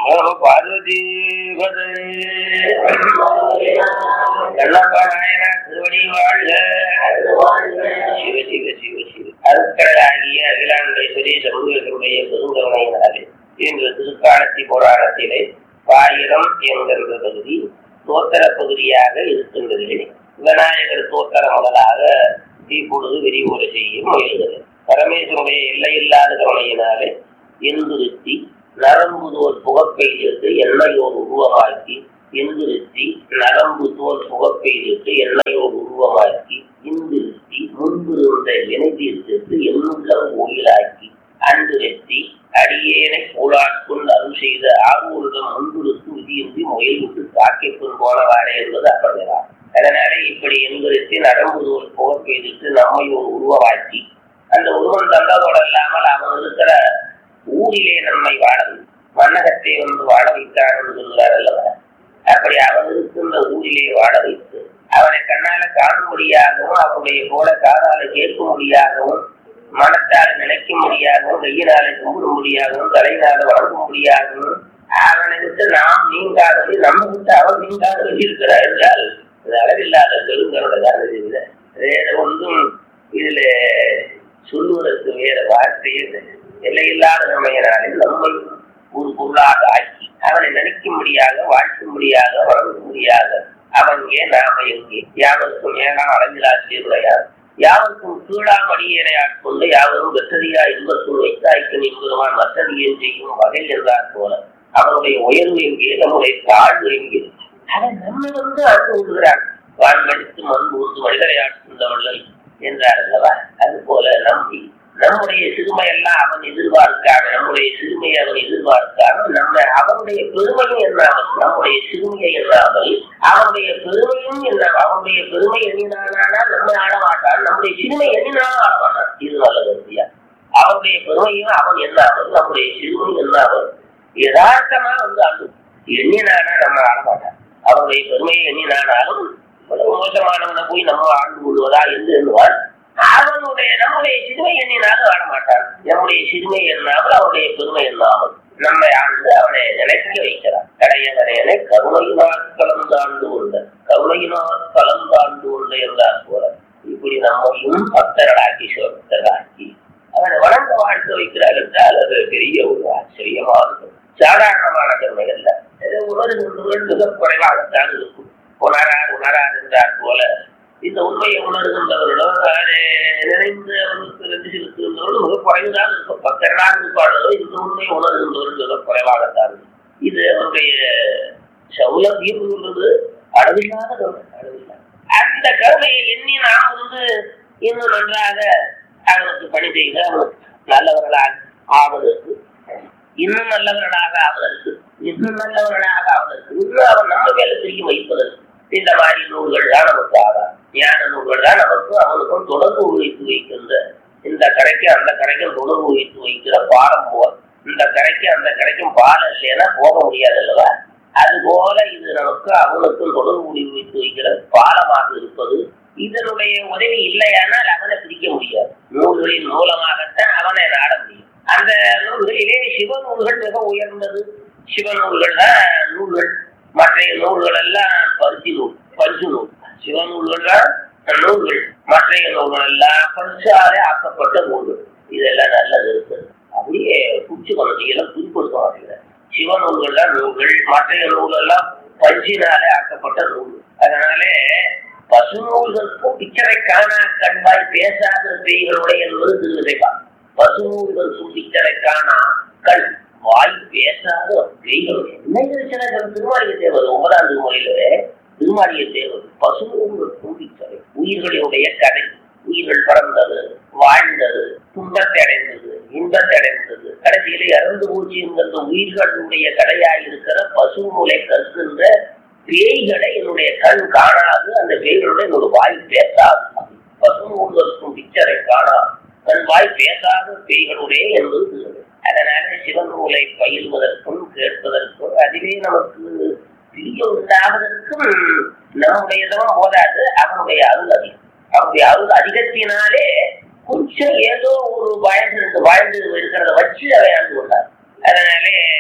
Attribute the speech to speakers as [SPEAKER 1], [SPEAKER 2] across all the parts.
[SPEAKER 1] நம பார்வதி கண்ணப்பா நாயனா திருவடி வாழ்க சிவ சிவ சிவ சிவ அருட்கடலாகிய அகிலாண்டேஸ்வரி சமூகத்தினுடைய பெருங்கருணையினாலே இன்று திருக்காலத்தி புராணத்திலே பாயிரம் என்கின்ற பகுதி தோத்தர பகுதியாக இருக்கின்றது விநாயகர் தோத்தர முதலாக இப்பொழுது விரிவுரை செய்ய முயல்கிறது பரமேஸ்வருடைய எல்லையில்லாத கருணையினாலே எந்திருத்தி நரம்பு தோல் புகப்பெய்திட்டு எண்ணெயோடு உருவமாக்கி எந்திருத்தி நரம்பு தோல் புகப்பெய்திட்டு எண்ணெயோடு உருவமாக்கி இந்திருத்தி முன்பு இருந்த வினை தீர்த்திட்டு எண்ணுள்ளம் கோயிலாக்கி அன்று வெற்றி அடியேனை கூழாட்கொண்டு அருள் செய்த ஆகூரிடம் முன்பிருக்கு விதியின்றி முயல் விட்டு காக்கை பின் போனவாறே என்பது அப்பதான் அதனால இப்படி எந்திருத்தி நரம்பு தோல் புகப்பெய்திட்டு நம்மை ஒரு உருவமாக்கி அந்த உருவம் தந்ததோடு இல்லாமல் அவன் இருக்கிற ஊரிலே நம்மை வாழ மன்னகத்தை வந்து வாழ வைத்தான் என்று சொல்கிறார் அல்லவா அப்படி அவன் இருக்கின்ற ஊரிலே வாழ வைத்து அவனை கண்ணால காணும்படியாகவும் அவனுடைய போல காதால கேட்கும்படியாகவும் மனத்தால் நினைக்கும்படியாகவும் கையினால கும்பிடும்படியாகவும் தலையினால வழங்கும்படியாகவும் அவனை விட்டு நாம் நீங்காதபடி நம்ம விட்டு அவன் நீங்காதபடி இருக்கிறார் என்றால் இது அளவில்லாத பெருங்கருடைதான் இது வேற ஒன்றும் இதுல சொல்லுவதற்கு வேற வார்த்தையே எல்லையில்லாத நம்மையினாலே நம்மை ஒரு பொருளாக ஆக்கி அவனை நினைக்கும்படியாக வாழ்த்தும்படியாக வழங்கும்படியாக அவன் ஏன் நாம எங்கே யாவருக்கும் ஏனாம் அளவிலாசியுடையார் யாவருக்கும் கீழாம் அடியேனை ஆட்கொண்டு யாவரும் வெற்றதியா இன்பத்துள் வைத்தாய்க்கு நின்பதுவான் மற்றதியன் செய்யும் வகை என்றார் போல அவனுடைய உயர்வு எங்கே நம்முடைய தாழ்வு எங்கே அவன் நம்மை வந்து ஆண்டு கொள்கிறான் வான்மடித்து மண் ஊர்ந்து மனிதரை ஆட்கொண்டவர்கள் என்றார் அல்லவா அது போல நம்பி நம்முடைய சிறுமையெல்லாம் அவன் எதிர்பார்க்காம நம்முடைய சிறுமையை அவன் எதிர்பார்க்காம நம்ம அவனுடைய பெருமையும் எண்ணாமல் நம்முடைய சிறுமையை எண்ணாமல் அவனுடைய பெருமையும் என்ன அவனுடைய பெருமை எண்ணினானா நம்ம ஆட மாட்டான் நம்முடைய சிறுமை எண்ணினாலும் ஆட மாட்டான் இது நல்ல கருத்தியா அவனுடைய பெருமையும் அவன் எண்ணாமல் நம்முடைய சிறுமை எண்ணாமல் யதார்த்தமா வந்து ஆண்டு எண்ணினானா நம்ம ஆட மாட்டான் அவனுடைய பெருமையை எண்ணினானாலும் மோசமானவனை போய் நம்ம ஆண்டு கொள்வதா என்று எண்ணுவான் அவனுடைய நம்முடைய சிறுமை எண்ணினாலும் ஆட மாட்டான் நம்முடைய சிறுமை எண்ணாமல் அவனுடைய பெருமை எண்ணாமல் நம்மை ஆண்டு அவனை நினைக்க வைக்கிறான் கடையவனேனை கருணையினால் கலந்தாண்டு உள்ள கருணையினால் கலந்தாண்டு உள்ள என்றார் போல இப்படி நம்மையும் பக்தர்களாக்கி சிவபக்தர்களாக்கி அவனை வளர்ந்த வாழ்க்கை வைக்கிறார் என்றால் அது பெரிய ஒரு ஆச்சரியமான சாதாரணமான தன்மை அல்ல உணர்கின்றவர்கள் மிக குறைவாகத்தான் இருக்கும் உணரார் உணரார் என்றார் போல இந்த உண்மையை உணர்கின்றவர்களும் அதை நிறைந்து அவர்களுக்கு ரெண்டு செலுத்துகின்றவர்களும் மிக குறைவுதான் இருக்கும் பக்கரடாக இருப்பார்களோ இந்த உண்மையை உணர்கின்றவர்கள் மிக குறைவாகத்தான் இருக்கும் இது அவருடைய சௌலபியம் என்பது அளவில்லாத கருணை அளவில்லாத அந்த கருணையை எண்ணி நாம் வந்து இன்னும் நன்றாக அவனுக்கு பணி செய்து அவனுக்கு நல்லவர்களாக ஆவதற்கு இன்னும் நல்லவர்களாக ஆவதற்கு இன்னும் நல்லவர்களாக ஆவதற்கு இன்னும் அவன் நம்ம வேலை செய்ய வைப்பதற்கு இந்த மாதிரி நூல்கள் தான் நமக்கு ஆதாரம் ஞான நூல்கள் தான் நமக்கு அவனுக்கும் தொடர்பு வைத்து வைக்கின்ற இந்த கரைக்கு அந்த கரைக்கும் தொடர்பு வைத்து வைக்கிற பாடம் போல் இந்த கரைக்கு அந்த கரைக்கும் பாலம் இல்லைன்னா போக முடியாது அல்லவா அதுபோல இது நமக்கு அவனுக்கும் தொடர்பு வைத்து வைக்கிற பாலமாக இருப்பது இதனுடைய உதவி இல்லையானால் அவனை பிரிக்க முடியாது நூல்களின் மூலமாகத்தான் அவனை நாட முடியும் அந்த நூல்களிலே சிவ நூல்கள் மிக உயர்ந்தது சிவ நூல்கள் தான் நூல்கள் மற்ற நூல்கள் எல்லாம் பருத்தி நூல் பஞ்சு நூல் சிவ நூல்கள் தான் நூல்கள் மற்ற நூல்கள் எல்லாம் பஞ்சாலே ஆக்கப்பட்ட நூல்கள் இதெல்லாம் நல்லது இருக்குது அப்படியே குச்சி குழந்தைகளை குறிப்பிடுத்த மாட்டேங்கிறார் சிவ நூல்கள் தான் நூல்கள் மற்ற நூல் எல்லாம் பஞ்சினாலே ஆக்கப்பட்ட நூல் அதனாலே பசு நூல்களுக்கும் பிச்சரை காணா கண்பாய் பேசாத பேய்களுடைய என்பது திருவிதைப்பா பசு நூல்களுக்கும் பிச்சரை காணா கண் வாய் பேசாத பேய்களுடைய என்ன திருமாளிய தேவர் ஒன்பதாம் திருமுறையில திருமாளிய தேவர் பசு நூல்களுக்கும் பிச்சரை உயிர்களுடைய கதை உயிர்கள் பறந்தது வாழ்ந்தது துன்பத்தை அடைந்தது இன்பத்தை அடைந்தது கடைசியில இறந்து போச்சு என்கின்ற உயிர்களுடைய கடையாய் இருக்கிற பசு நூலை கற்கின்ற பேய்களை என்னுடைய கண் காணாது அந்த பேய்களுடைய என்னோட வாய் பேசாது பசு நூல்களுக்கும் பிக்சரை காணாது தன் வாய் பேசாத பேய்களுடைய என்பது அதனால சிவன் நூலை பயில்வதற்கும் கேட்பதற்கும் அதிலே நமக்கு பிரிய உண்டாவதற்கும் நம்முடையதும் போதாது அவனுடைய அருள் அதிகம் அவனுடைய அருள் அதிகத்தினாலே கொஞ்சம் ஏதோ ஒரு பயந்து ரெண்டு வாழ்ந்து இருக்கிறத வச்சு அவை ஆண்டு கொண்டார் அதனாலே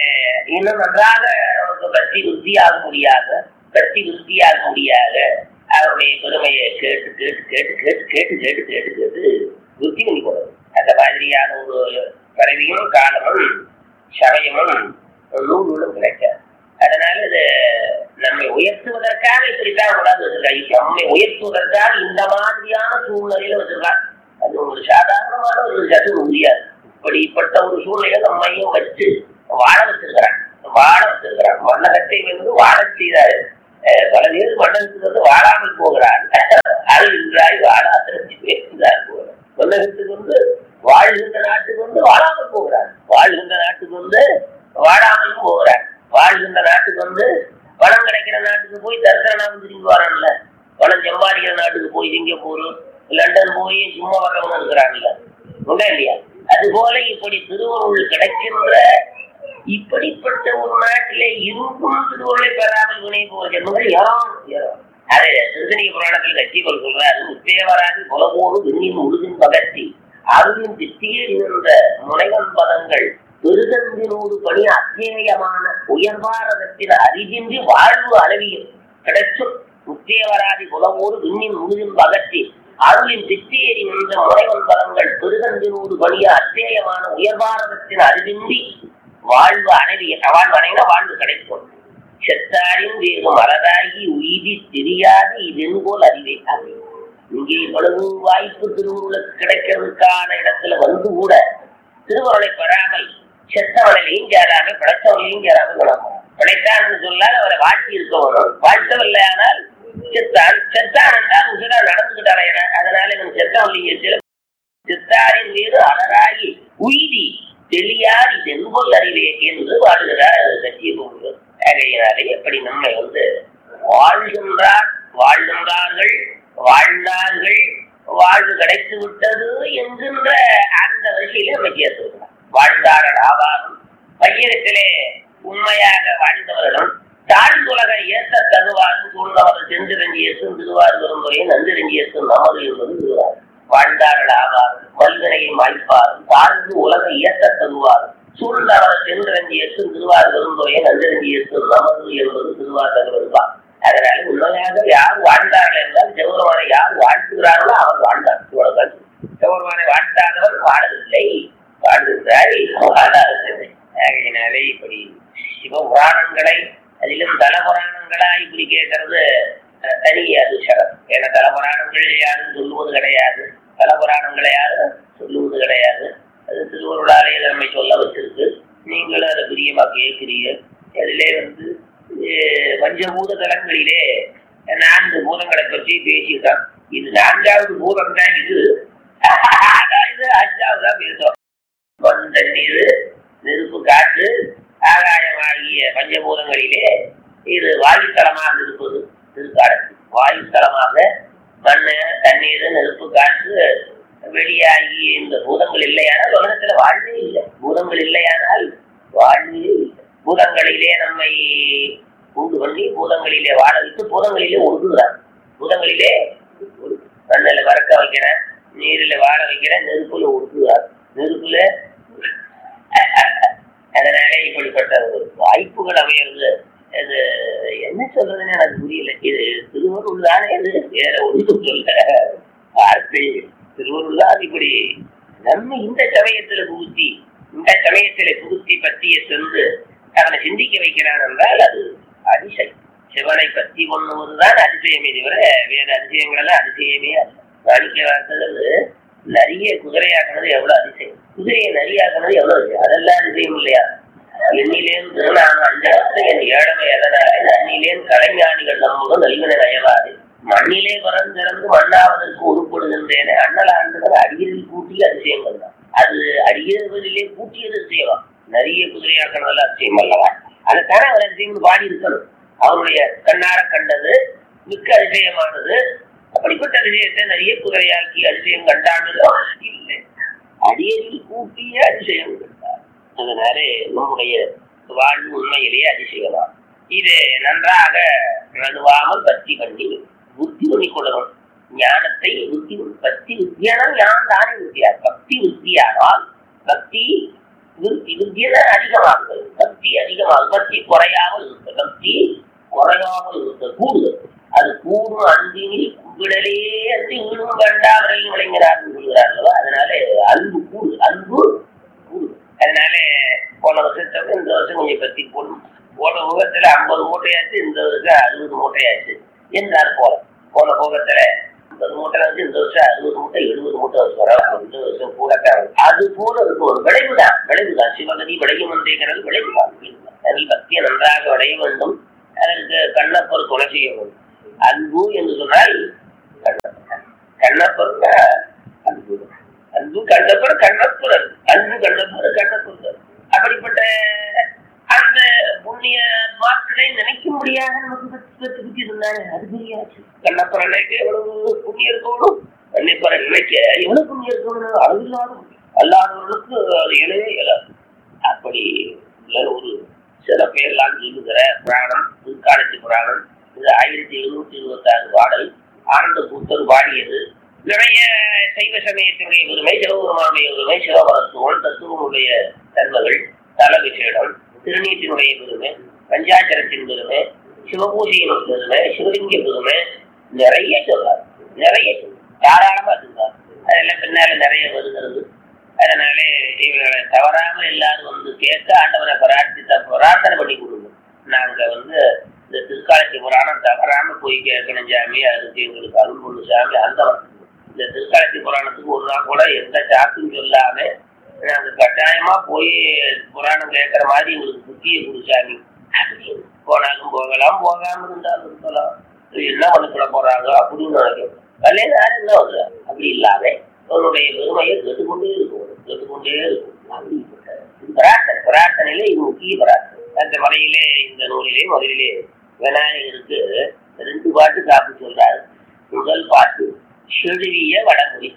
[SPEAKER 1] இன்னும் நன்றாக நமக்கு பக்தி விருத்தியாக முடியாக பக்தி விருத்தியாக முடியாக அவருடைய பெருமையை கேட்டு கேட்டு கேட்டு கேட்டு கேட்டு கேட்டு கேட்டு கேட்டு விருத்தி பண்ணி போறது அந்த மாதிரியான ஒரு பிறவியும் காலமும் சமயமும் நூல்களும் கிடைக்காது அதனால இது நம்மை உயர்த்துவதற்காக இப்படித்தான் கொண்டாந்து வச்சிருக்காங்க நம்மை உயர்த்துவதற்காக இந்த மாதிரியான சூழ்நிலையில வச்சிருக்காங்க அது ஒரு சாதாரணமான ஒரு சத்து முடியாது இப்படிப்பட்ட ஒரு சூழ்நிலை நம்மையும் வச்சு வாழ வச்சிருக்கிறான் வாழ வச்சிருக்கிறான் மன்னகத்தை வந்து வாழ செய்தாரு அஹ் பல பேர் மன்னகத்துக்கு வந்து வாழாமல் போகிறார் அருள்கிறாய் வாழாத்திரத்தி பேசுகிறார் போகிறார் மன்னகத்துக்கு வந்து வாழ்கின்ற நாட்டுக்கு வந்து வாழாமல் போகிறார் வாழ்கின்ற நாட்டுக்கு வந்து வாழாமல் போகிறார் வாழ்கின்ற நாட்டுக்கு வந்து பணம் கிடைக்கிற நாட்டுக்கு போய் தரிசனம் திரும்பி வரான்ல பணம் சம்பாதிக்கிற நாட்டுக்கு போய் சிங்கப்பூர் லண்டன் போய் சும்மா வரவங்க இருக்கிறாங்கல்ல உண்டா இல்லையா அதுபோல இப்படி திருவருள் கிடைக்கின்ற இப்படிப்பட்ட ஒரு நாட்டிலே இருந்தும் திருவருளை பெறாமல் வினை போகிற ஜென்மங்கள் யாரும் யாரும். அது திருத்தணிக புராணத்தில் கட்சிகள் சொல்றாரு முத்தேவராது புலவோடு விண்ணின் முழுதின் பகத்தி அருளின் திட்டியே இருந்த முனைவன் பதங்கள் பெருதந்தினோடு பணி அத்தியயமான உயர்வாரதத்தின் அறிவின்றி வாழ்வு அளவியும் கிடைச்சும் முத்தேவராதி புலவோடு விண்ணின் முழுதின் பகத்தி அருளின் திட்டியேறி நின்ற முனைவன் பதங்கள் பெருதந்தினோடு பணிய அத்தியயமான உயர்வாரதத்தின் அறிவின்றி வாழ்வு அணைவிய வாழ்வு அணைனா வாழ்வு கிடைக்கும் செத்தாரின் வேறு மலராகி உயிரி தெரியாது இதன் போல் அறிவே அது இங்கே இவ்வளவு வாய்ப்பு திருவுருளுக்கு கிடைக்கிறதுக்கான இடத்துல வந்து கூட திருவுருளை பெறாமல் செத்தவனையும் சேராம பிழைத்தவனையும் சேராம விளக்கும் பிழைத்தான் சொன்னால் அவரை வாழ்த்தி இருக்க வரும் வாழ்த்தவில்லை ஆனால் செத்தான் செத்தான் என்றால் உசிரா நடந்துகிட்டாரே அதனால இவன் செத்தவன் சித்தாரின் மீது அலராகி உயிரி தெளியார் இது என்பொல் அறிவே என்று வாழுகிறார் சத்திய ஆகையினாலே எப்படி நம்மை வந்து வாழ்கின்றார் வாழ்கின்றார்கள் வாழ்ந்தார்கள் வாழ்வு கிடைத்து விட்டது என்கின்ற அந்த வரிசையில நம்ம சேர்த்துக்கிறார் வாழ்ந்தார்கள் ஆவாரும் பையகத்திலே உண்மையாக வாழ்ந்தவர்களும் தாழ்ந்துலக ஏற்ற தருவாரும் சூழ்ந்தவர் சென்றிரஞ்சியசும் திருவார் வரும்புரை நந்திரஞ்சியசும் நமது என்பது திருவார் வாழ்ந்தார்கள் ஆவாரும் வல்வினையை மாய்ப்பாரும் தாழ்ந்து உலக இயற்ற தருவாரும் சூழ்ந்தவர் சென்றிரஞ்சியசும் திருவார் வரும்புரை நந்திரஞ்சியசும் நமது என்பது திருவார் தருவதுதான் அதனால உண்மையாக யார் வாழ்ந்தார்கள் என்றால் சிவபெருமானை யார் வாழ்த்துகிறார்களோ அவர் வாழ்ந்தார் இவ்வளவுதான் சிவபெருமானை வாழ்த்தாதவர் வாழவில்லை வாழ்ந்திருக்கிறார் வாழாததில்லை ஆகையினாலே இப்படி சிவபுராணங்களை அதிலும் தலபுராணங்களா இப்படி கேட்கறது அஹ், தனி அதிசரம் ஏன்னா தலபுராணங்கள் யாரும் சொல்லுவது கிடையாது தலபுராணங்களை யாரும் சொல்லுவது கிடையாது அது திருவருளாலே நம்மை சொல்ல வச்சிருக்கு நீங்களும் அதை பிரியமா கேட்கிறீங்க அதிலே வந்து அஹ், பஞ்சபூத தலங்களிலே நான்கு பூதங்களை பற்றி பேசியிருக்கான் இது நான்காவது பூதம் தான் இது அதான் இது அஞ்சாவது தான் பேசும் மண் தண்ணீர் நெருப்பு காற்று ஆகாயம் ஆகிய பஞ்சபூதங்களிலே இது வாயுத்தலமாக இருப்பது திருக்காடத்து வாயுத்தலமாக மண் தண்ணீர் நெருப்பு காற்று வெளியாகி இந்த பூதங்கள் இல்லையானால் உலகத்துல வாழ்வே இல்லை பூதங்கள் இல்லையானால் வாழ்வே இல்லை பூதங்களிலே நம்மை உண்டு பண்ணி பூதங்களிலே வாழ வைத்து பூதங்களிலே ஒடுக்குகிறார் பூதங்களிலே மண்ணில் வறக்க வைக்கிறேன் நீரில் வாழ வைக்கிறேன் நெருப்புல ஒடுக்குகிறார் நெருப்புல அதனால இப்படிப்பட்ட ஒரு வாய்ப்புகள் அமையிறது அது என்ன சொல்றதுன்னு எனக்கு புரியல இது திருவருள் தானே இது வேற ஒன்றும் சொல்ல வார்த்தை திருவருள் தான் இப்படி நம்ம இந்த சமயத்துல புகுத்தி இந்த சமயத்துல புகுத்தி பற்றிய சென்று அவனை சிந்திக்க வைக்கிறான் என்றால் அது அதிசயம் சிவனை பற்றி கொள்ளுவதுதான் அதிசயமே தவிர வேற அதிசயங்கள் எல்லாம் அதிசயமே அல்ல மாணிக்க வார்த்தைகள் நிறைய குதிரையாக்குனது எவ்வளவு அதிசயம் குதிரையை நரியாக்குனது எவ்வளவு அதிசயம் அதெல்லாம் அதிசயம் இல்லையா எண்ணிலேன் நான் அஞ்சலத்து என் ஏழமை எதனாலே நன்னிலேன் கலைஞானிகள் நம்முடன் நல்கின நயவாது மண்ணிலே பறந்திறந்து மண்ணாவதற்கு உருப்படுகின்றேனே அண்ணலாண்டுகள் அடியில் கூட்டிய அதிசயங்கள் தான் அது அடியவரிலே கூட்டியது அதிசயம் நிறைய குதிரையாக்குனதெல்லாம் அதிசயம் அல்லவா அதுக்கான அவர் அதிசயம் பாடி இருக்கணும் அவருடைய கண்ணார கண்டது மிக்க அதிசயமானது அப்படிப்பட்ட அதிசயத்தை நிறைய குதிரையாக்கி அதிசயம் கண்டானதோ இல்லை அடியரில் கூட்டிய அதிசயம் கண்டார் அதனால நம்முடைய வாழ்வு உண்மையிலேயே அதிசயமா இது நன்றாக நடுவாமல் பக்தி பண்ணி புத்தி பண்ணி கொள்ளணும் ஞானத்தை புத்தி பக்தி வித்தியானம் ஞானம் தானே வித்தியா பக்தி வித்தியானால் பக்தி விருத்தி வித்தியன அதிகமாகுது பக்தி பக்தி அதிகமாகும் பக்தி குறையாமல் இருக்க பக்தி குறையாமல் இருக்க கூடுதல் அது கூடும் அன்பினில் கும்பிடலே அன்றி வீடும் வேண்டாம் வரையில் விளைஞராக சொல்கிறார்களோ அதனால அன்பு கூடு அன்பு கூடு அதனால போன வருஷத்தை இந்த வருஷம் கொஞ்சம் பத்தி போடணும் போன முகத்துல ஐம்பது மூட்டையாச்சு இந்த வருஷம் அறுபது மூட்டையாச்சு என்றார் போல போன போகத்துல ஐம்பது மூட்டை வந்து இந்த வருஷம் அறுபது மூட்டை எழுபது மூட்டை வரும் இந்த வருஷம் கூட அது போல இருக்கும் ஒரு விளைவுதான் விளைவுதான் சிவகதி விளையும் என்றேங்கிறது விளைவுதான் அதில் பக்தியை நன்றாக விளைய வேண்டும் அதற்கு கண்ணப்பர் கொலை செய்ய வேண்டும் அன்பு என்று சொன்னால் கண்ணப்பர் கண்ணப்பர் அன்பு அன்பு கண்ணப்பர் கண்ணப்பர் அன்பு கண்ணப்பர் கண்ணப்பர் அப்படிப்பட்ட அந்த புண்ணிய மாக்களை நினைக்க முடியாத நமக்கு பத்தி பத்தி இருந்தாரு அது தெரியாது கண்ணப்பர் நினைக்க எவ்வளவு புண்ணியம் இருக்கணும் கண்ணப்பரை நினைக்க எவ்வளவு புண்ணியம் இருக்கணும் அளவில்லாத அல்லாதவர்களுக்கு அது இயலவே இயலாது அப்படி உள்ள ஒரு சில பேர்லாம் சொல்லுகிற புராணம் திருக்காலத்தி புராணம் இது ஆயிரத்தி எழுநூத்தி இருபத்தி ஆறு பாடல் ஆனந்த கூத்தர் பாடியது நிறைய சைவ சமயத்தினுடைய பெருமை சிவபெருமானுடைய பெருமை சிவபரத்துவம் தத்துவனுடைய தன்மைகள் தல விசேடம் திருநீட்டினுடைய பெருமை பஞ்சாச்சரத்தின் பெருமை சிவபூஜையின் பெருமை சிவலிங்க பெருமை நிறைய சொல்றார் நிறைய சொல்றார் தாராளமா சொல்றார் அதெல்லாம் பின்னால நிறைய வருகிறது அதனாலே இவர்களை தவறாம எல்லாரும் வந்து கேட்க ஆண்டவனை பிரார்த்தித்த பிரார்த்தனை பண்ணி கொடுங்க நாங்க வந்து இந்த திருக்காலத்தி புராணம் தவறாம போய் கேட்கணும் சாமி அதுக்கு எங்களுக்கு அருள் கொண்டு சாமி அந்த இந்த திருக்காலத்தி புராணத்துக்கு ஒரு நாள் கூட எந்த சாக்கும் சொல்லாம நாங்க கட்டாயமா போய் புராணம் கேட்கற மாதிரி எங்களுக்கு புத்தியை கொடுச்சாமி போனாலும் போகலாம் போகாம இருந்தாலும் இருக்கலாம் என்ன பண்ணிக்கிட போறாங்க அப்படின்னு நினைக்கிறோம் கல்யாணம் யாரும் என்ன வருது அப்படி இல்லாம அவனுடைய பெருமையை கேட்டுக்கொண்டே இருக்கும் கேட்டுக்கொண்டே இருக்கும் அப்படிப்பட்ட பிரார்த்தனை பிரார்த்தனையில இது முக்கிய பிரார்த்தனை அந்த மலையிலே இந்த நூலிலே முதலிலே விநாயகருக்கு ரெண்டு பாட்டு காப்பு சொல்றாரு முதல் பாட்டு செழுவிய வடமொழி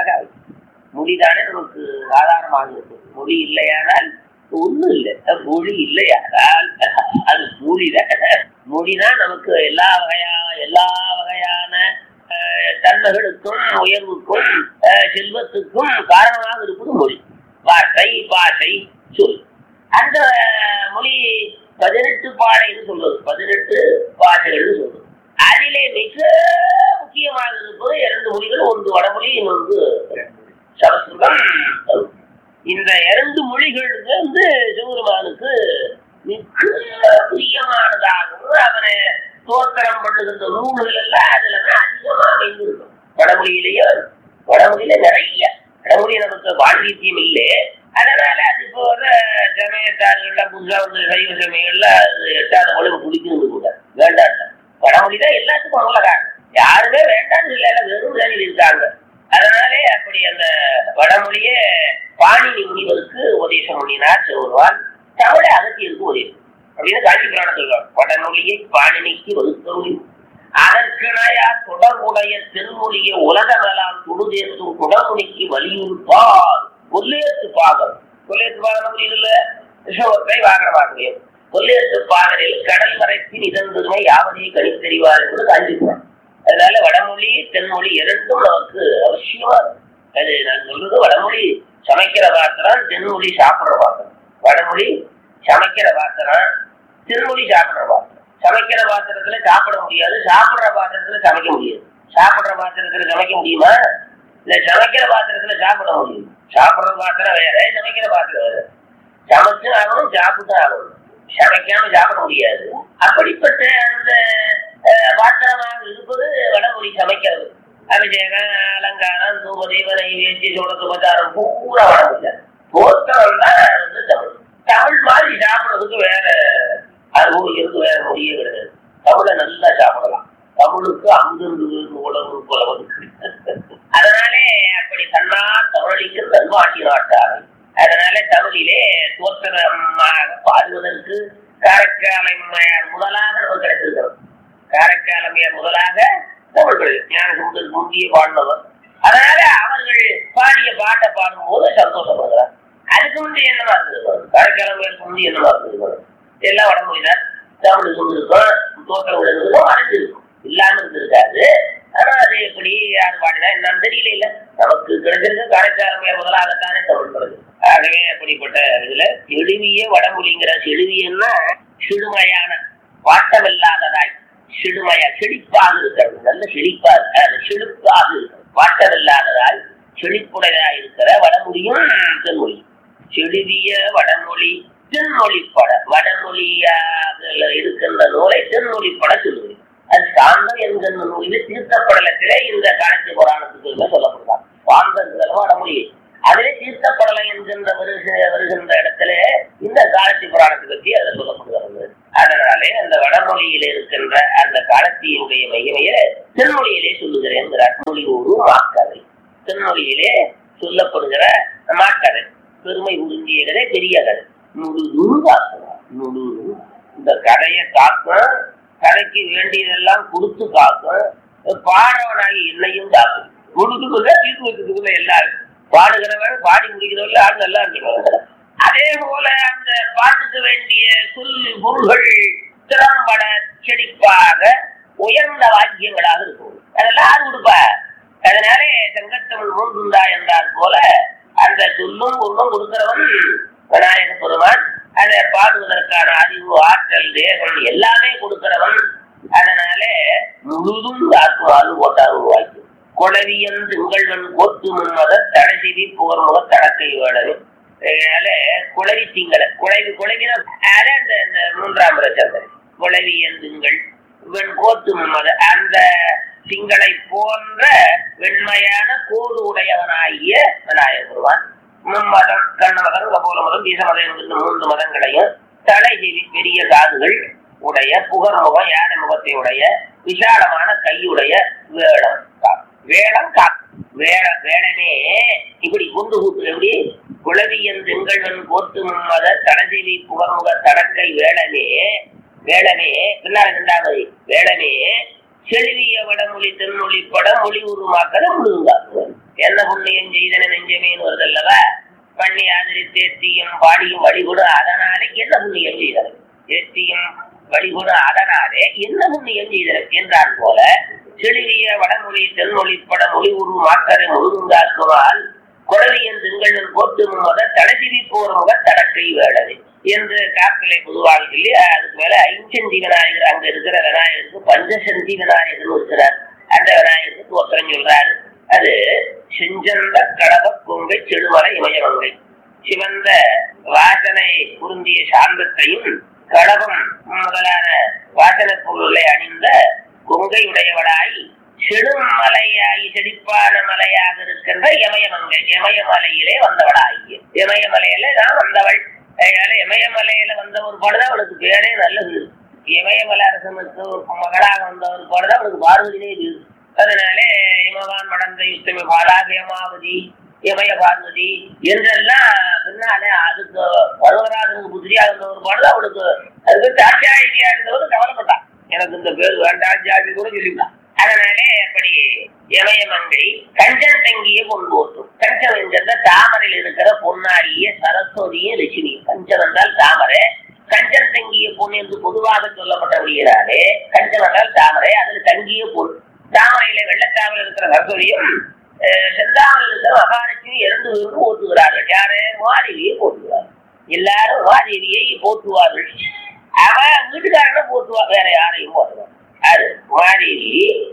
[SPEAKER 1] மொழிதானே நமக்கு ஆதாரமாக இருக்கு மொழி இல்லையானால் ஒண்ணும் இல்லை மொழி இல்லையானால் அது மொழிதான் மொழிதான் நமக்கு எல்லா வகையா எல்லா வகையான தன்மைகளுக்கும் உயர்வுக்கும் செல்வத்துக்கும் காரணமாக இருப்பது மொழி வார்த்தை பாஷை சொல் அந்த மொழி பதினெட்டு பாடைன்னு சொல்றது பதினெட்டு பாஷைகள் சொல்றது அதிலே மிக முக்கியமாக இருப்பது இரண்டு மொழிகள் ஒன்று வடமொழி இன்னொன்று சமஸ்கிருதம் இந்த இரண்டு மொழிகள் வந்து சிவபெருமானுக்கு மிக பிரியமானதாகவும் அவனை தோத்திரம் பண்ணுகின்ற நூல்கள் எல்லாம் அதுல அதிகமா வைந்திருக்கும் வடமொழியிலேயே வடமொழியில நிறைய வடமொழி நமக்கு வாழ்வீத்தியம் இல்லை அதனால அது இப்போ வர சமயத்தார்கள்ல புதுசா வந்து சைவ சமயங்கள்ல அது எட்டாத மொழி பிடிக்கணும் கூட வேண்டாம் வடமொழி தான் எல்லாத்துக்கும் அவ்வளவுதான் யாருமே வேண்டாம்னு இல்லை வெறும் வேலையில் இருக்காங்க அதனாலே அப்படி அந்த வடமொழியே பாணினி முனிவருக்கு உபதேசம் பண்ணினார் சிவருவான் தமிழ அகத்தியருக்கு உதவி அப்படின்னு காஞ்சி புராணம் சொல்றார் வடமொழியை பாணினிக்கு வகுத்தொழி அதற்கிணையா தொடர்புடைய திருமொழியை உலகமெல்லாம் துடுதேற்றும் குடமுனிக்கு வலியுறுப்பார் கொல்லேத்து பாகர் கொல்லேத்து பாகர் புரியுதுல்ல விஷவத்தை வாகனமாக கொல்லேத்து பாகரில் கடல் மறைப்பின் இதன் பெருமை யாவதே கணித்தறிவார் என்பது காஞ்சி புராணம் அதனால வடமொழி தென்மொழி இரண்டும் நமக்கு அவசியமா அது நான் சொல்றது வடமொழி சமைக்கிற பாத்திரம் தென்மொழி சாப்பிடுற பாத்திரம் வடமொழி சமைக்கிற பாத்திரம் திருமொழி சாப்பிடுற பாத்திரம் சமைக்கிற பாத்திரத்துல சாப்பிட முடியாது சாப்பிடுற பாத்திரத்துல சமைக்க முடியாது சாப்பிடுற பாத்திரத்துல சமைக்க முடியுமா இல்ல சமைக்கிற பாத்திரத்துல சாப்பிட முடியும் சாப்பிடுற பாத்திரம் வேற சமைக்கிற பாத்திரம் வேற சமைச்சு ஆகணும் சாப்பிட்டு ஆகணும் சமைக்காம சாப்பிட முடியாது அப்படிப்பட்ட அந்த பாத்திரமாக இருப்பது வடமொழி சமைக்கிறது அபிஷேகம் அலங்காரம் தூப தெய்வ நைவேத்தி சோழ சுபச்சாரம் பூரா வடமொழி போத்திரம் தான் வந்து தமிழ் தமிழ் மாதிரி சாப்பிடுறதுக்கு வேற அனுபவிக்கிறது வேற மொழியே கிடையாது தமிழை நல்லா சாப்பிடலாம் தமிழுக்கு அமுதந்து உணவு புலவது அதனாலே அப்படி தன்னார் தமிழிக்கு நல்வாட்டி நாட்டார்கள் அதனால தமிழிலே தோற்றமாக பாடுவதற்கு காரைக்காலமையார் முதலாக நமக்கு கிடைத்திருக்கிறது காரைக்காலமையார் முதலாக தமிழ்கள் ஞான சுந்தர் முந்திய பாடினவர் அதனால அவர்கள் பாடிய பாட்டை பாடும்போது சந்தோஷப்படுகிறார் அதுக்கு முந்தைய என்னவா இருந்தது காரைக்காலமையாருக்கு முந்தைய என்னவா இருந்தது எல்லாம் வடமொழிதான் தமிழ் இருந்திருக்கும் தோற்றம் இருந்திருக்கும் அடைஞ்சிருக்கும் இல்லாம இருந்திருக்காது ஆனா அது எப்படி யார் பாடினா என்னன்னு தெரியல இல்ல நமக்கு கிடைச்சிருக்கு காரைக்காரமே முதலாகத்தானே தமிழ் பிறகு ஆகவே அப்படிப்பட்ட இதுல எழுவிய வடமொழிங்கிற செழுவியன்னா சிடுமையான வாட்டமில்லாததாய் சிடுமையா செழிப்பாக இருக்கிறது நல்ல செழிப்பா இருக்கு. அது செழிப்பாக இருக்கிறது வாட்டமில்லாததாய் செழிப்புடையதா இருக்கிற வடமொழியும் தென்மொழி செழுவிய வடமொழி தென்மொழி பட வடமொழியாக இருக்கின்ற நூலை தென்மொழி பட சொல்லுவது அது சாந்தம் என்கின்ற நூலில் தீர்த்தப்படலத்திலே இந்த காலத்து புராணத்துக்கு சொல்லப்படுறாங்க சாந்தம் வடமொழி அதிலே தீர்த்தப்படலம் என்கின்ற வருக வருகின்ற இடத்துல இந்த காலத்தி புராணத்தை பற்றி அதில் சொல்லப்படுகிறது அதனாலே அந்த வடமொழியில் இருக்கின்ற அந்த காலத்தியுடைய மையமைய தென்மொழியிலே சொல்லுகிறேன் மொழி ஒரு மாக்கதை தென்மொழியிலே சொல்லப்படுகிற மாக்கதை பெருமை உறிஞ்சிய கதை பெரிய கதை முழுதும் காக்கணும் முழுதும் இந்த கதையை காக்கும் கதைக்கு வேண்டியதெல்லாம் கொடுத்து காக்கும் பாடவனாகி என்னையும் காக்கும் முழுதுக்குள்ள தீர்த்து வச்சதுக்குள்ள எல்லாரும் பாடுகிறவன் பாடி முடிக்கிறவர்கள் ஆள் நல்லா இருக்கிறவங்க அதே போல அந்த பாட்டுக்கு வேண்டிய சொல் பொருள்கள் திறம்பட செழிப்பாக உயர்ந்த வாக்கியங்களாக இருக்கும் அதெல்லாம் யார் கொடுப்பா அதனாலே சங்கத்தமிழ் மூன்றுண்டா என்றார் போல அந்த சொல்லும் பொருளும் கொடுக்கிறவன் விநாயக பெருமான் அதை பாடுவதற்கான அறிவு ஆற்றல் தேகம் எல்லாமே கொடுக்கிறவன் அதனாலே முழுதும் ஆக்குமாறு போட்டார் உருவாக்கி கொடவியன் திங்கள்வன் கோத்து முன்மத தடசிவி புகர்முக தடக்கை வேடவே அதனால குளவி திங்கள குழவி குழவினா அது அந்த அந்த மூன்றாம் ரச்சந்தர் குளவியன் திங்கள் வெண் கோத்து முன்மத அந்த திங்களை போன்ற வெண்மையான கோடு உடையவனாகிய விநாயக பெருமான் மும்மதம் கண்ணமதம் கபோல மதம் தீசமதம் என்கின்ற மூன்று மதங்களையும் தலைஜெவி பெரிய காதுகள் உடைய புகர் முகம் யானை முகத்தை உடைய விசாலமான கையுடைய வேடம் காக்கும். வேடம் காக்கும் வேட வேடமே இப்படி குண்டு கூட்டு எப்படி குளவியன் திங்கள்வன் கோத்து மும்மத தடஜெவி புகர்முக தடக்கை வேடமே வேடமே பின்னால் இரண்டாவது வேடமே செழுவிய வடமொழி தென்மொழி படமொழி உருமாக்கத முழுங்காக்கு என்ன புண்ணியம் செய்தன நெஞ்சமேன்னு வருது அல்லவா பண்ணி ஆதரி தேத்தியும் பாடியும் வழிகொடு அதனாலே என்ன புண்ணியம் செய்தன தேத்தியும் வழிகொடு அதனாலே என்ன புண்ணியம் செய்தன என்றார் போல செழுவிய வடமொழி தென்மொழி படமொழி உருமாக்கரை முழுங்காக்குவால் குழலியன் திங்களின் போட்டு முத தடசிவி போர் முக தடக்கை வேடது என்று காப்பிலை பொதுவாக சொல்லி அதுக்கு மேல ஐஞ்சந்தி விநாயகர் அங்க இருக்கிற விநாயகருக்கு பஞ்சசந்தி விநாயகர் இருக்கிறார் அந்த விநாயகருக்கு ஒருத்தரம் சொல்றாரு அது செஞ்சந்த கடவ கொங்கை செடுமலை இமயமங்கை சிவந்த வாசனை பொருந்திய சாந்தத்தையும் கடகம் முதலான வாசனை பொருளை அணிந்த கொங்கை உடையவளாய் செடுமலையாகி செழிப்பான மலையாக இருக்கின்ற இமயமங்கை இமயமலையிலே வந்தவளாகிய இமயமலையில தான் வந்தவள் அதனால இமயமலையில வந்த ஒரு பாடுதான் அவளுக்கு பேரே நல்லது இமயமலை அரசனுக்கு ஒரு மகளாக வந்த ஒரு பாடுதான் அவளுக்கு பார்வதியே இது அதனாலே இமவான் மடந்த யுத்தமி பாலாகயமாவதி இமய பார்வதி என்றெல்லாம் பின்னாலே அதுக்கு பருவராஜனுக்கு புத்திரியாக இருந்த ஒரு பாடுதான் அவளுக்கு அதுக்கு தாட்சாயினியா இருந்தவர் கவலைப்பட்டான் எனக்கு இந்த பேர் வேண்டாம் ஜாதி கூட சொல்லிவிட்டான் அதனாலே அப்படி இமயமங்கை கஞ்சன் தங்கிய பொன் போற்றும் கஞ்சம் என்கிற தாமரையில் இருக்கிற பொன்னாடிய சரஸ்வதியும் லட்சுமியும் கஞ்சம் என்றால் தாமரை கஞ்சன் தங்கிய பொன் என்று பொதுவாக சொல்லப்பட்டபடியாலே கஞ்சம் என்றால் தாமரை அதில் தங்கிய பொன் தாமரையில வெள்ளத்தாமல் இருக்கிற சரஸ்வதியும் அஹ், செந்தாமல் இருக்கிற மகாலட்சுமி இரண்டு பேரும் போற்றுகிறார்கள் யாரு மாதேவியை போற்றுகிறார்கள் எல்லாரும் மாதேவியை போற்றுவார்கள் அவ வீட்டுக்காரனை போற்றுவா வேற யாரையும் போற்றுவார் அது மாதேவி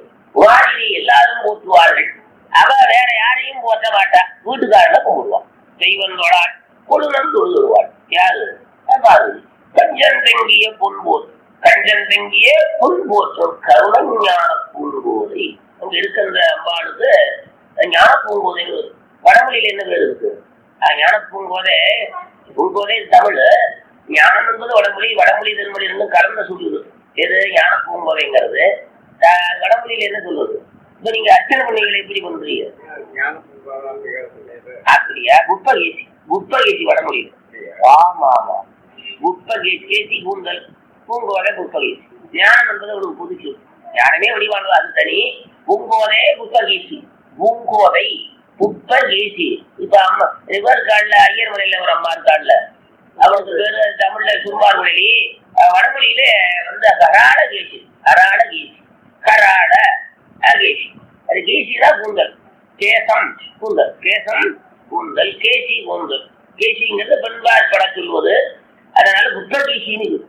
[SPEAKER 1] மாதேவி எல்லாரும் போற்றுவார்கள் அவ வேற யாரையும் போற்ற மாட்டா வீட்டுக்காரனை கும்பிடுவான் தெய்வம் தொழாள் கொழுநம் தொழுதுருவாள் யாரு பார்வதி கஞ்சன் தங்கிய பொன் போற்று கஞ்சன் தங்கிய பொன் போற்றும் கருணஞான பூங்கோதை அங்க இருக்கின்ற அம்பாளுக்கு ஞான பூங்கோதை வடமொழியில என்ன பேர் இருக்கு அஹ் ஞான பூங்கோதை பூங்கோதை தமிழ் ஞானம் என்பது வடமொழி வடமொழி தென்மொழி ரெண்டும் கலந்த சொல்லுது எது ஞான பூங்கோதைங்கிறது அஹ் வடமொழியில என்ன சொல்லுது இப்ப நீங்க அர்ச்சனை பண்ணீங்களே எப்படி பண்றீங்க அப்படியா குப்பகேசி குப்பகேசி வடமொழியில் ஆமா ஆமா குப்பகேசி கூந்தல் பூங்கோதை குப்பகேசி ஞானம் என்பது ஒரு புதுச்சு ஞானமே வடிவானது அது தனி பூங்கோதை குப்பகேசி பூங்கோதை புப்பகேசி இப்ப அம்மா ரிவர் கார்டுல ஐயர் மலையில ஒரு அம்மா இருக்காள்ல அவனுக்கு பேரு தமிழ்ல சுருமார் மொழி வடமொழியில வந்து கராட கேசி கராட கேசி கராட அது கேசி அது கேசினா கூந்தல் கேசம் கூந்தல் கேசம் கூந்தல் கேசி கூந்தல் கேசிங்கிறது பெண்பார் பட சொல்வது அதனால புத்த கேசின்னு இருக்கு.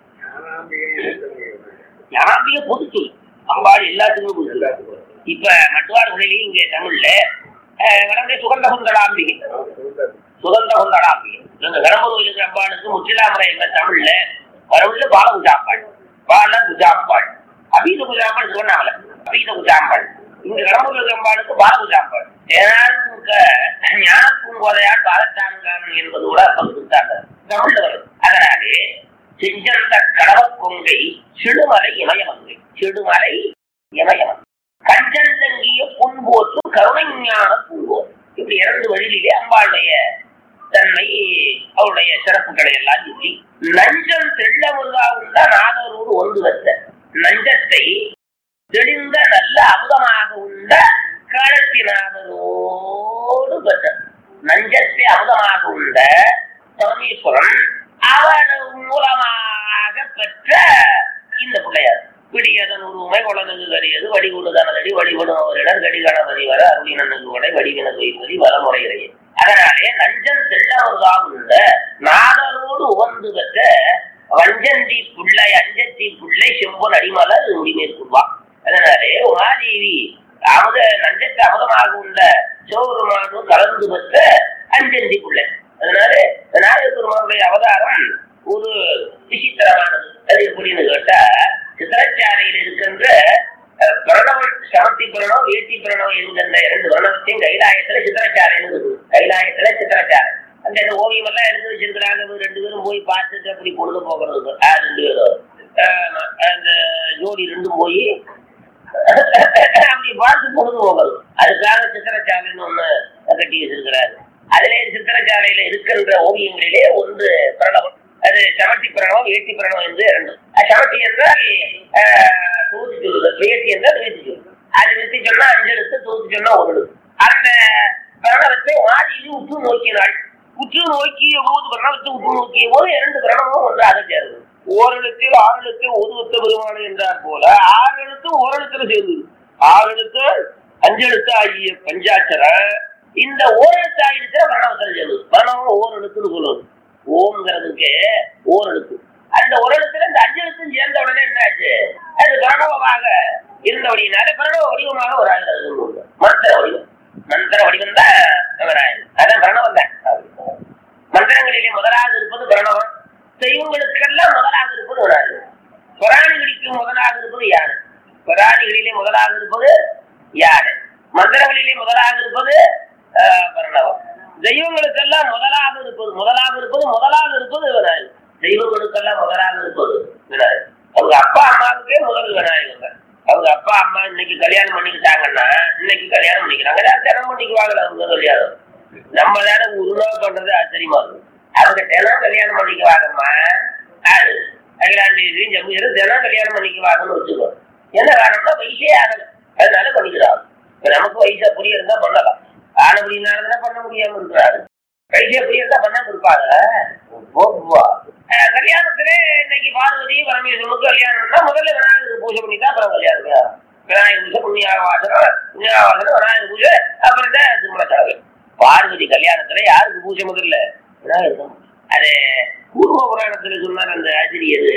[SPEAKER 1] ஞானாம்பிகை பொது சொல் அம்பாள் எல்லாத்துக்குமே பொது சொல். இப்ப மட்டுவார் குடிலையும் இங்க தமிழ்ல அஹ், வடக்கே சுகந்த குந்தடாம்பிகை சுகந்த குந்தடாம்பிகை இந்த கடம்பூர் கோயிலுக்கு அம்பாளுக்கு முற்றிலாமரை என்ற தமிழ்ல வரவுள்ள பால குஜாம்பாள் பால குஜாம்பாள் அபீத குஜாம்பாள் சொன்னாங்களே அபீத குஜாம்பாள் இங்க கடம்பூர் அம்பாளுக்கு பால குஜாம்பாள் ஞான பூங்கோதையால் பாலத்தான்காரன் என்பது கூட பங்குத்தாங்க தமிழ்ல வருது அதனாலே செஞ்சந்த கடவ கொங்கை சிடுமலை இமயமங்கை சிடுமலை இமயமங்கை கஞ்சன் தங்கிய புன்போற்றும் கருணைஞான பூங்கோர் இப்படி இரண்டு வழியிலே அம்பாளுடைய தன்மை அவருடைய சிறப்புகளை எல்லாம் சொல்லி நஞ்சம் தெள்ளமுருகா உண்ட நாதரோடு ஒன்று வந்த நஞ்சத்தை தெளிந்த நல்ல அமுதமாக உண்ட காலத்தினாதரோடு பெற்ற நஞ்சத்தை அமுதமாக உண்ட பரமேஸ்வரன் அவன் மூலமாக பெற்ற இந்த பிள்ளையார் பிடியதன் உருவமை குழந்தைக்கு கரியது வடிகுடு தனதடி வடிவடும் அவரிடம் கடிகணபதி வர அருளினனுக்கு உடை வடிவினது வைப்பதி வளமுறையிலேயே அதனாலே நஞ்சன் தெள்ளவர்தான் உள்ள நாதரோடு உவந்து பெற்ற வஞ்சந்தி புள்ளை அஞ்சத்தி புள்ளை செம்பன் அடிமலர் முடிமேற்குவா அதனாலே உமாதேவி அமுத நஞ்சத்தை அமுதமாக உள்ள சிவபெருமானு கலந்து பெற்ற அஞ்சந்தி புள்ளை அதனால நாயகருமானுடைய அவதாரம் ஒரு விசித்திரமானது அது எப்படின்னு கேட்டா சித்திரச்சாலையில் இருக்கின்ற அஹ், பிரணவம் சமத்தி பிரணவம் ஏத்தி பிரணவம் என்கின்ற இரண்டு பிரணவத்தையும் கைலாயத்துல சித்திரச்சாலைன்னு இருக்குது கைலாயத்துல சித்திரச்சாலை அந்த இந்த ஓவியம் எல்லாம் எடுத்து வச்சிருக்கிறாங்க இவங்க ரெண்டு பேரும் போய் பார்த்துட்டு அப்படி பொழுது போகிறது ஆஹ் ரெண்டு பேரும் ஆஹ் அந்த ஜோடி ரெண்டும் போய் அப்படி பார்த்து பொழுது போகிறது அதுக்காக சித்திரச்சாலைன்னு ஒண்ணு கட்டி வச்சிருக்கிறாரு அதிலே சித்திரச்சாலையில இருக்கின்ற ஓவியங்களிலே ஒன்று பிரணவம் அது சமட்டி பிரணவம் ஏட்டி பிரணவம் என்று இரண்டு அஹ் சமட்டி என்றால் ஆஹ், தொகுத்து சொல்லுதல் வேட்டி என்றால் வேட்டி சொல்லுது அது நிறுத்தி சொன்னா அஞ்சு எழுத்து தொகுத்து சொன்னா ஒரு எழுத்து அந்த பிரணவத்தை மாதிரி உற்று நோக்கினாள் உற்று நோக்கிய போது பிரணவத்தை உற்று நோக்கிய போது இரண்டு பிரணவமும் ஒன்றாக சேர்ந்தது ஓரெழுத்தில் ஆறு எழுத்து ஒதுவத்த பெருமானு என்றார் போல ஆறு எழுத்து ஓரெழுத்துல சேர்ந்தது ஆறு எழுத்து அஞ்சு எழுத்து ஆகிய பஞ்சாட்சர இந்த ஓரெழுத்து ஆகிடுச்சு பிரணவத்தில் சேர்ந்தது பிரணவம் ஓரெழுத்துன்னு சொல்லுவது ஓம்ங்கிறதுக்கு ஓரெழுத்து அந்த ஒரு எழுத்துல இந்த அஞ்சு எழுத்தும் சேர்ந்த உடனே என்னாச்சு அது பிரணவமாக இருந்தபடினால பிரணவ வடிவமாக ஒரு ஆகிறது மந்திர வடிவம் மந்திர வடிவம் தான் விநாயகர் அதான் பிரணவம் தான் மந்திரங்களிலே முதலாக இருப்பது பிரணவம் தெய்வங்களுக்கெல்லாம் முதலாக இருப்பது விநாயகர் புராணிகளுக்கு முதலாக இருப்பது யாரு புராணிகளிலே முதலாக இருப்பது யாரு மந்திரங்களிலே முதலாக இருப்பது ஆஹ், பிரணவம் தெய்வங்களுக்கெல்லாம் முதலாக இருப்பது முதலாக இருப்பது முதலாக இருப்பது விநாயகர் தெய்வங்களுக்கெல்லாம் முதலாக இருப்பது விநாயகர் அவங்க அப்பா அம்மாவுக்கே முதல் விநாயகர் தான். அவங்க அப்பா அம்மா இன்னைக்கு கல்யாணம் பண்ணிக்கிட்டாங்கன்னா இன்னைக்கு கல்யாணம் பண்ணிக்கிறாங்க தினம் பண்ணிக்குவாங்களா அவங்க கல்யாணம் நம்ம தானே உருவா பண்றது ஆச்சரியமா இருக்கும் அவங்க தினம் கல்யாணம் பண்ணிக்குவாங்கம்மா யாரு அகிலாண்டேஸ்வரியும் ஜம்முசரும் தினம் கல்யாணம் பண்ணிக்குவாங்கன்னு வச்சுக்கோ என்ன காரணம்னா வயசே ஆகல அதனால பண்ணிக்கிறாங்க இப்ப நமக்கு வயசு அப்படி இருந்தா பண்ணலாம் ஆன அப்படின்னால பண்ண முடியாம இருக்கிறாரு வயசு எப்படி இருந்தா பண்ணாம இருப்பாங்க போவா. அஹ் கல்யாணத்துல இன்னைக்கு பார்வதி பரமேஸ்வரனுக்கு கல்யாணம்னா முதல்ல விநாயகருக்கு பூஜை பண்ணி தான் அப்புறம் கல்யாணம் விநாயகர் பூஜை புண்ணியாவாசனம் புண்ணியாவாசனம் விநாயகர் பூஜை அப்புறம் தான் திருமண செலவு பார்வதி கல்யாணத்துல யாருக்கு பூஜை முதல்ல விநாயகர் தான் அது பூர்வ புராணத்துல சொன்னார் அந்த ஆசிரியர்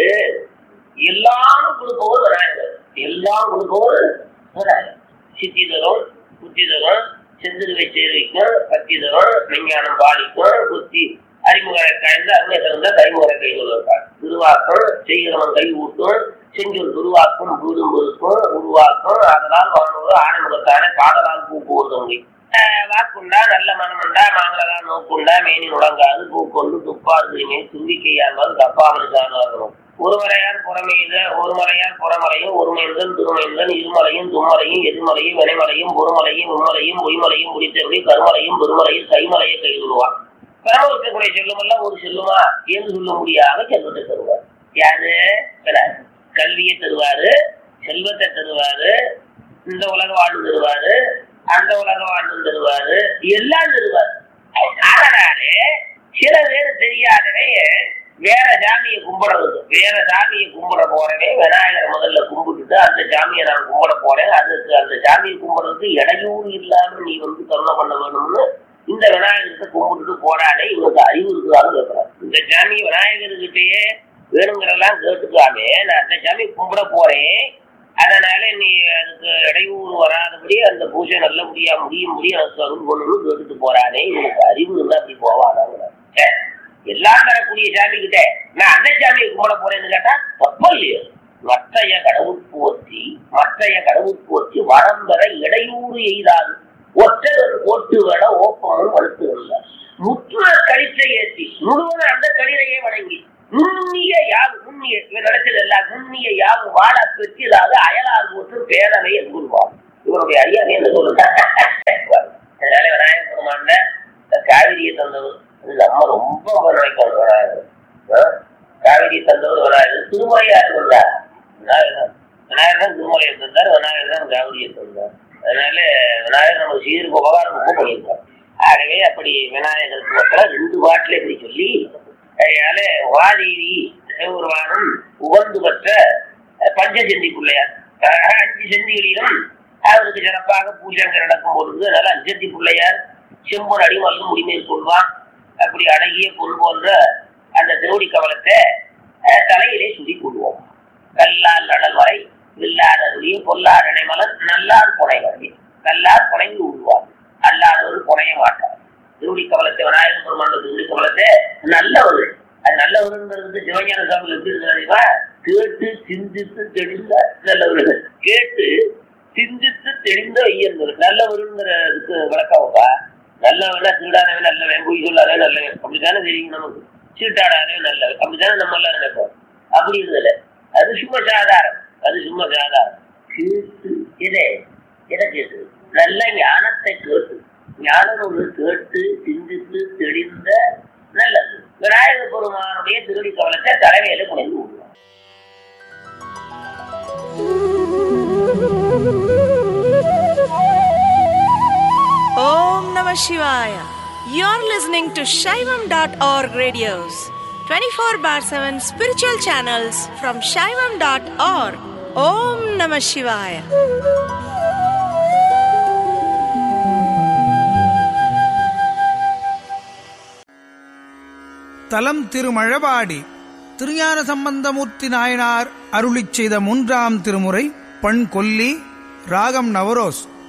[SPEAKER 1] எல்லாம் கொடுப்பவர் விநாயகர் எல்லாம் கொடுப்பவர் விநாயகர் சித்தி தரும் புத்தி தரும் செந்திருவை சேர்வைக்கும் பத்தி தரும் விஞ்ஞானம் பாலிக்கும் புத்தி அறிமுகரை கலந்து அருமை தகுந்த கைமுறை கை சொல்லிருக்கார் திருவாக்கம் செய்கிறவன் கை ஊட்டும் செஞ்சொல் துருவாக்கும் பூதும் பொருக்கும் உருவாக்கும் அதனால் வானோடு ஆணைமுகத்தான காதலால் பூக்குவதுங்கை வாக்குண்டா நல்ல மனமுண்டா மாங்கலா நோக்குண்டா மேனி நுடங்காது பூக்கொண்டு துப்பாது மேல் தும்பிக்கையால் தப்பாமல் சாதாரணம் ஒருமலையார் புறமையில ஒருமலையார் புறமலையும் ஒருமைந்தன் திருமைந்தன் இருமலையும் தும்மலையும் எதிர்மலையும் வினைமலையும் பொறுமலையும் உண்மலையும் பொய்மலையும் முடித்தபடி கருமலையும் பெருமலையும் கைமலையை கைவிடுவான் பரமவிக்கக்கூடிய செல்லுமல்ல ஒரு செல்லுமா என்று சொல்ல முடியாத செல்வத்தை தருவார் யாரு பிறர். கல்வியை தருவாரு செல்வத்தை தருவாரு இந்த உலக வாழ்வு தருவாரு அந்த உலக வாழ்வு தருவாரு எல்லாம் தருவாரு அதனாலே சில பேர் தெரியாதவே வேற சாமியை கும்பிடுறதுக்கு வேற சாமியை கும்பிட போறவே விநாயகர் முதல்ல கும்பிட்டுட்டு அந்த சாமியை நான் கும்பிட போறேன் அதுக்கு அந்த சாமியை கும்பிடுறதுக்கு இடையூறு இல்லாம நீ வந்து கருணை பண்ண வேணும்னு இந்த விநாயகர்கிட்ட கும்பிட்டுட்டு போறானே இவனுக்கு அறிவு இருக்குதான்னு கேட்கிறான் இந்த சாமி விநாயகர்கிட்டயே வேணுங்கிறதெல்லாம் கேட்டுக்காமே நான் அந்த சாமி கும்பிட போறேன் அதனால நீ அதுக்கு இடையூறு வராதபடி அந்த பூஜை நல்லபடியா முடியும் முடியும் அதுக்கு அருள் பண்ணணும்னு கேட்டுட்டு போறானே இவனுக்கு அறிவு இருந்தா அப்படி போவானாங்கிறான் ச்சே, எல்லாம் தரக்கூடிய சாமி கிட்ட நான் அந்த சாமியை கும்பிட போறேன்னு கேட்டா தப்பம் இல்லையோ மற்றைய கடவுள் போற்றி மற்றைய கடவுள் போற்றி வரம் பெற இடையூறு எய்தாது ஒற்றவர் ஓட்டு வேட ஓப்பமும் வலுத்துகள்ல முற்றுல கழிச்சை ஏற்றி முழுவதும் அந்த கழிலையே வணங்கி நுண்ணிய யாவு நுண்ணிய இவன் நினைச்சது எல்லாம் நுண்ணிய யாவு வாழ பெற்றிடாது அயலார் போற்று பேரவை என்குள்வார் இவருடைய ஐயாவே என்ன சொல்லுங்க அதனால விநாயகர் பெருமான காவிரியை தந்தவர் இது நம்ம ரொம்ப நினைக்கணும் விநாயகர் ஆ? காவிரியை தந்தவர் விநாயகர் திருமலையார் வந்தார் விநாயகர் தான். விநாயகர் தான் திருமலையை தந்தார் விநாயகர் தான் காவிரியை தந்தார் அதனால விநாயகர் நம்ம சீருக்கு உபகாரம் ரொம்ப பண்ணியிருக்கார் ஆகவே அப்படி விநாயகருக்கு மாத்திரம் ரெண்டு பாட்டில் இப்படி சொல்லி அதனால வாதேவி சிவபெருமானும் உகந்து பெற்ற அஹ், பஞ்சசந்தி பிள்ளையார் அஹ், அஞ்சு செந்திகளிலும் அவருக்கு சிறப்பாக பூஜைகள் நடக்கும் பொழுது அதனால அஞ்சந்தி பிள்ளையார் செம்பொன் அடிமல்லும் முடிமேல் கொள்வான் அப்படி அழகிய பொன் போன்ற அந்த தேவடி கவலத்தை அஹ், தலையிலே சுடி கொள்வோம் கல்லால் நடல் வரை இல்லாதவரிய பொல்லார் இடைமலர் நல்லார் புனை வரை நல்லார் புனைந்து விடுவார் அல்லாதவர் புனைய மாட்டார் திருவடி கவலத்தை விநாயகர் பெருமான திருவடி கவலத்தை நல்லவர் அது நல்லவருங்கிறது சிவஞான சாமி எப்படி இருக்கிறா கேட்டு சிந்தித்து தெளிந்த நல்லவர்கள் கேட்டு சிந்தித்து தெளிந்த ஐயர்கள் நல்லவருங்கிறதுக்கு விளக்கமாப்பா நல்லவனா திருடாதவன் நல்லவன் பொய் சொல்லாதவன் நல்லவன் அப்படித்தானே தெரியும் நமக்கு சீட்டாடாதவன் நல்லவன் அப்படித்தானே நம்ம எல்லாம் நினைப்போம் அப்படி இருந்தல அது சும்மா சாதாரணம் அது சும்மா சாதாரணம் கேட்டு இதே எதை கேட்டு நல்ல ஞானத்தை கேட்டு ஞானம் ஒரு கேட்டு சிந்தித்து தெளிந்த நல்லது விநாயகர் பெருமானுடைய திருடி கவலத்தை தலைமையில குறைந்து விடுவார்
[SPEAKER 2] Om Namah Shivaya. You're listening to Shaivam.org radios, 24 bar 7 spiritual channels from Shaivam.org. Om Namah Shivaya.
[SPEAKER 3] தலம் திருமழபாடி திருஞான சம்பந்தமூர்த்தி நாயனார் அருளிச் செய்த மூன்றாம் திருமுறை பண் கொல்லி ராகம் நவரோஸ்